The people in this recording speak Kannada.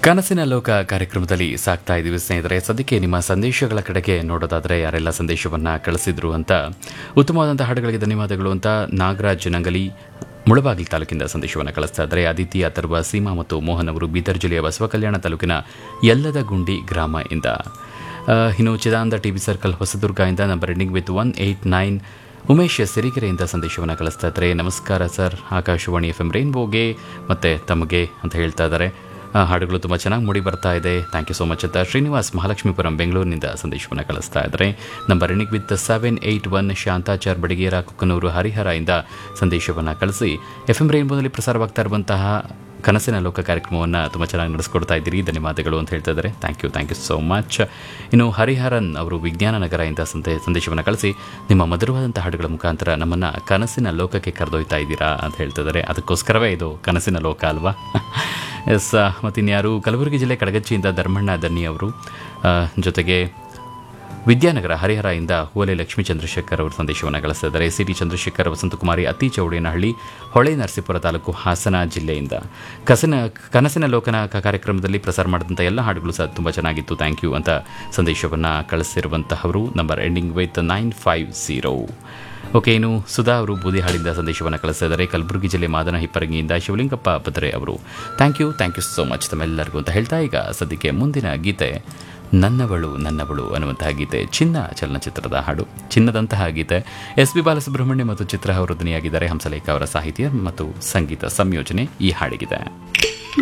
ಕನಸಿನ ಲೋಕ ಕಾರ್ಯಕ್ರಮದಲ್ಲಿ ಸಾಕ್ತಾ ಇದ್ದೀವಿ ಸ್ನೇಹಿತರೆ ಸದ್ಯಕ್ಕೆ ನಿಮ್ಮ ಸಂದೇಶಗಳ ಕಡೆಗೆ ನೋಡೋದಾದರೆ ಯಾರೆಲ್ಲ ಸಂದೇಶವನ್ನ ಕಳಿಸಿದ್ರು ಅಂತ ಉತ್ತಮವಾದಂಥ ಹಾಡುಗಳಿಗೆ ಧನ್ಯವಾದಗಳು ಅಂತ ನಾಗರಾಜ್ ನಂಗಲಿ ಮುಳಬಾಗಿಲು ತಾಲೂಕಿಂದ ಸಂದೇಶವನ್ನು ಕಳಿಸ್ತಾ ಇದ್ದಾರೆ ಅದಿತಿ ಅಥರ್ವ ಸೀಮಾ ಮತ್ತು ಮೋಹನ್ ಅವರು ಬೀದರ್ ಜಿಲ್ಲೆಯ ಬಸವ ಕಲ್ಯಾಣ ತಾಲೂಕಿನ ಯಲ್ಲದ ಗುಂಡಿ ಗ್ರಾಮ ಇಂದ ಆ, ಇನ್ನು Chidananda T B circle Hosadurga ಇಂದ number ending with one eight nine Umesh ಸಿರಿಗೆರೆಯಿಂದ ಸಂದೇಶವನ್ನು ಕಳಿಸ್ತಾ ಇದ್ದಾರೆ ನಮಸ್ಕಾರ ಸರ್ ಆಕಾಶವಾಣಿ ಎಫ್ ಎಂ ರೈನ್ಬೋಗೆ ಮತ್ತು ತಮಗೆ ಅಂತ ಹೇಳ್ತಾ ಇದ್ದಾರೆ ಆ, ಹಾಡುಗಳು ತುಂಬ ಚೆನ್ನಾಗಿ ಮೂಡಿ ಬರ್ತಾ ಇದೆ ಥ್ಯಾಂಕ್ ಯು ಸೋ ಮಚ್ ಅಂತ ಶ್ರೀನಿವಾಸ್ ಮಹಾಲಕ್ಷ್ಮೀಪುರಂ ಬೆಂಗಳೂರಿನಿಂದ ಸಂದೇಶವನ್ನು ಕಳಿಸ್ತಾ ಇದ್ದಾರೆ number ending with seven eight one Shantachar Badigera Kukkanur Harihara ಇಂದ ಸಂದೇಶವನ್ನು ಕಳಿಸಿ ಎಫ್ ಎಂ ರೈನ್ಬೋದಲ್ಲಿ ಪ್ರಸಾರವಾಗ್ತಾ ಇರುವಂತಹ ಕನಸಿನ ಲೋಕ ಕಾರ್ಯಕ್ರಮವನ್ನು ತುಂಬ ಚೆನ್ನಾಗಿ ನಡೆಸ್ಕೊಡ್ತಾ ಇದ್ದೀರಿ ಧನ್ಯವಾದಗಳು ಅಂತ ಹೇಳ್ತಾ ಇದ್ದಾರೆ thank you thank you so much ಇನ್ನು ಹರಿಹರನ್ ಅವರು ವಿಜ್ಞಾನ ನಗರದಿಂದ ಸಂತೆ ಸಂದೇಶವನ್ನು ಕಳಿಸಿ ನಿಮ್ಮ ಮಧುರವಾದಂಥ ಹಾಡುಗಳ ಮುಖಾಂತರ ನಮ್ಮನ್ನು ಕನಸಿನ ಲೋಕಕ್ಕೆ ಕರೆದೊಯ್ತಾ ಇದ್ದೀರಾ ಅಂತ ಹೇಳ್ತಾ ಇದ್ದಾರೆ ಅದಕ್ಕೋಸ್ಕರವೇ ಇದು ಕನಸಿನ ಲೋಕ ಅಲ್ವಾ ಎಸ್ ಮತ್ತಿನ್ಯಾರು ಕಲಬುರಗಿ ಜಿಲ್ಲೆ ಕಡಗಚ್ಚಿಯಿಂದ ಧರ್ಮಣ್ಣ ದನ್ನಿ ಅವರು ಆ, ಜೊತೆಗೆ ವಿದ್ಯಾನಗರ ಹರಿಹರ ಇಂದ ಹೂವಲೆ ಲಕ್ಷ್ಮೀ ಚಂದ್ರಶೇಖರ್ ಅವರು ಸಂದೇಶವನ್ನು ಕಳಿಸ್ತಾ ಇದ್ದಾರೆ ಸಿ ಟಿ ಚಂದ್ರಶೇಖರ್ ವಸಂತಕುಮಾರಿ ಅತಿ ಚೌಡೇನಹಳ್ಳಿ ಹೊಳೆ ನರಸೀಪುರ ತಾಲೂಕು ಹಾಸನ ಜಿಲ್ಲೆಯಿಂದ ಕಸನ ಕನಸಿನ ಲೋಕನ ಕ- ಕಾರ್ಯಕ್ರಮದಲ್ಲಿ ಪ್ರಸಾರ ಮಾಡಿದಂಥ ಎಲ್ಲ ಹಾಡುಗಳು ಸಹ ತುಂಬ ಚೆನ್ನಾಗಿತ್ತು ಥ್ಯಾಂಕ್ ಯು ಅಂತ ಸಂದೇಶವನ್ನು ಕಳಿಸಿರುವಂತಹವರು number ending with nine five zero okay ಇನ್ನು ಸುಧಾ ಅವರು ಬೂದಿಹಾಳಿಂದ ಸಂದೇಶವನ್ನು ಕಳಿಸ್ತಾ ಇದ್ದಾರೆ ಕಲಬುರಗಿ ಜಿಲ್ಲೆ ಮಾದನ ಹಿಪ್ಪರಗಿಯಿಂದ ಶಿವಲಿಂಗಪ್ಪ ಬದ್ರೆ ಅವರು thank you thank you so much ತಮ್ಮೆಲ್ಲರಿಗೂ ಅಂತ ಹೇಳ್ತಾ ಈಗ ಸದ್ಯಕ್ಕೆ ಮುಂದಿನ ಗೀತೆ ನನ್ನವಳು ನನ್ನವಳು ಅನ್ನುವಂತಹ ಗೀತೆ ಚಿನ್ನ ಚಲನಚಿತ್ರದ ಹಾಡು ಚಿನ್ನದಂತಹ ಗೀತೆ ಎಸ್ ಪಿ ಬಾಲಸುಬ್ರಹ್ಮಣ್ಯ ಮತ್ತು ಚಿತ್ರ ಅವರು ಧ್ವನಿಯಾಗಿದ್ದಾರೆ ಹಂಸಲೇಖ ಅವರ ಸಾಹಿತ್ಯ ಮತ್ತು ಸಂಗೀತ ಸಂಯೋಜನೆ ಈ ಹಾಡಿಗಿದೆ